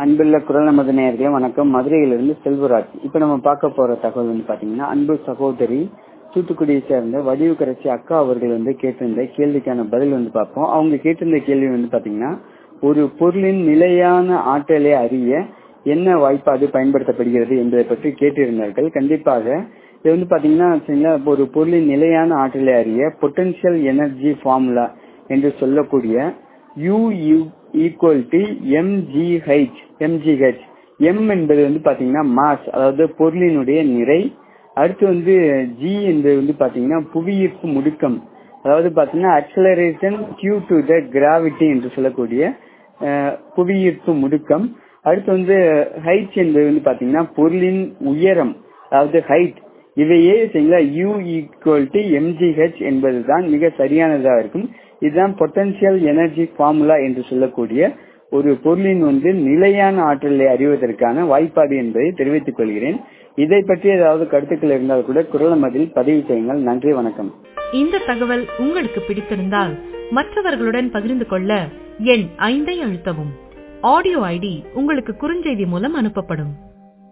அன்புள்ள குரல் நமது நேயர்களே வணக்கம் மதுரையிலிருந்து செல்வராஜ் இப்ப நம்ம பார்க்க போற தகவல் வந்து பாத்தீங்கன்னா அன்பு சகோதரி தூத்துக்குடியை சேர்ந்த வடிவுக்கரசி அக்கா அவர்கள் வந்து கேட்டிருந்த கேள்விக்கான பதில் வந்து பார்ப்போம் அவங்க கேட்டிருந்த கேள்வி வந்து பாத்தீங்கன்னா ஒரு பொருளின் நிலையான ஆற்றலை அறிய என்ன வாய்ப்பாடு பயன்படுத்தப்படுகிறது என்பதை பற்றி கேட்டிருந்தார்கள் கண்டிப்பாக இது வந்து பாத்தீங்கன்னா சரிங்களா, ஒரு பொருளின் நிலையான ஆற்றலை அறிய பொட்டன்ஷியல் எனர்ஜி ஃபார்முலா என்று சொல்லக்கூடிய U equal to MGH MGH M என்பது வந்து பாத்தீங்கன்னா மாஸ் அதாவது பொருளினுடைய நிறை அடுத்து வந்து ஜி என்பது வந்து பாத்தீங்கன்னா புவியீர்ப்பு முடுக்கம் அதாவது பாத்தீங்கன்னா acceleration due to the gravity என்று சொல்லக்கூடிய அஹ், புவியீர்ப்பு முடுக்கம் அடுத்து வந்து ஹைட் என்பது வந்து பாத்தீங்கன்னா பொருளின் உயரம் அதாவது ஹைட் இவையே சரிங்களா யூ ஈக்குவல் டு எம்ஜிஹெச் என்பதுதான் மிக சரியானதா இருக்கும் இதுதான் பொட்டன்ஷியல் எனர்ஜி ஃபார்முலா என்று சொல்லக்கூடிய ஒரு பொருளின் வந்து நிலையான ஆற்றலை அறிவதற்கான வாய்ப்பாடு என்பதை தெரிவித்துக் கொள்கிறேன் இதை பற்றி ஏதாவது கருத்துக்கள் இருந்தால் கூட குரல் மதில் பதிவு செய்யுங்கள் நன்றி வணக்கம் இந்த தகவல் உங்களுக்கு பிடித்திருந்தால் மற்றவர்களுடன் பகிர்ந்து கொள்ள எண் ஐந்தை அழுத்தவும் ஆடியோ ஐடி உங்களுக்கு குறுஞ்செய்தி மூலம் அனுப்பப்படும்